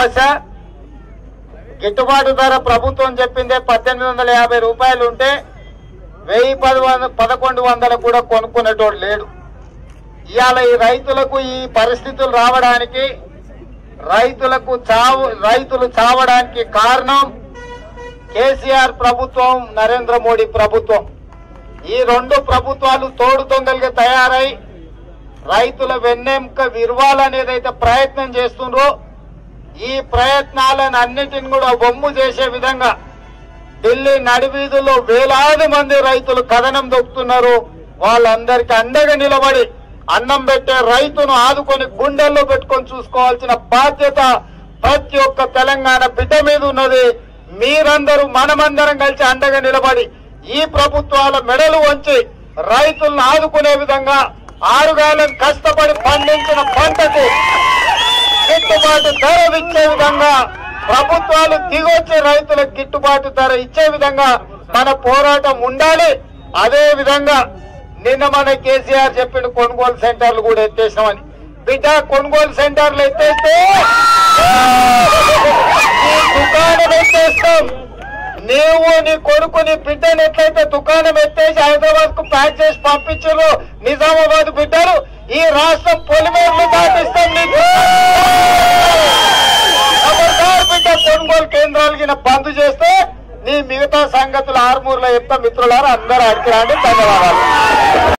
సమస్య గిట్టుబాటు ధర ప్రభుత్వం చెప్పిందే పద్దెనిమిది వందల యాభై రూపాయలు ఉంటే వెయ్యి పది వంద పదకొండు వందలు కూడా కొనుక్కునేటోడు లేడు ఇవాళ ఈ రైతులకు ఈ పరిస్థితులు రావడానికి రైతులకు చావు రైతులు చావడానికి కారణం కేసీఆర్ ప్రభుత్వం నరేంద్ర మోడీ ప్రభుత్వం ఈ రెండు ప్రభుత్వాలు తోడు దొంగలుగా తయారై రైతుల వెన్నెంక విరవాలనేదైతే ప్రయత్నం చేస్తుండ్రో ఈ ప్రయత్నాలను అన్నిటిని కూడా బొమ్ము చేసే విధంగా ఢిల్లీ నడివీధుల్లో వేలాది మంది రైతులు కథనం దొక్కుతున్నారు వాళ్ళందరికీ అండగా నిలబడి అన్నం పెట్టే రైతును ఆదుకొని గుండెల్లో పెట్టుకొని చూసుకోవాల్సిన బాధ్యత ప్రతి ఒక్క తెలంగాణ బిడ్డ మీద ఉన్నది మీరందరూ మనమందరం కలిసి అండగా నిలబడి ఈ ప్రభుత్వాల మెడలు వంచి రైతులను ఆదుకునే విధంగా ఆరుగాలం కష్టపడి పండించిన పంటకు గిట్టుబాటు ధర ఇచ్చే విధంగా ప్రభుత్వాలు దిగొచ్చి రైతులకు గిట్టుబాటు ధర ఇచ్చే విధంగా మన పోరాటం ఉండాలి అదే విధంగా నిన్న మన కేసీఆర్ చెప్పిన కొనుగోలు సెంటర్లు కూడా ఎత్తేసామని బిడ్డ కొనుగోలు సెంటర్లు ఎత్తేస్తే ఈ దుకాణం ఎత్తేస్తాం నీవు నీ కొడుకు నీ బిడ్డను ఎట్లయితే దుకాణం ఎత్తేసి హైదరాబాద్ కు ప్యాక్ చేసి పంపించారు నిజామాబాద్ బిడ్డలు ఈ రాష్ట్రం పొలిమేరలు దాటిస్తాం నీకు ఖబర్దార్ బిడ్డ కొనుగోలు కేంద్రాలు గిన బంద్ చేస్తే నీ మిగతా సంగతులు ఆరుమూరులో చెప్తా మిత్రులారా అందరూ అడిగి రండి ధన్యవాదాలు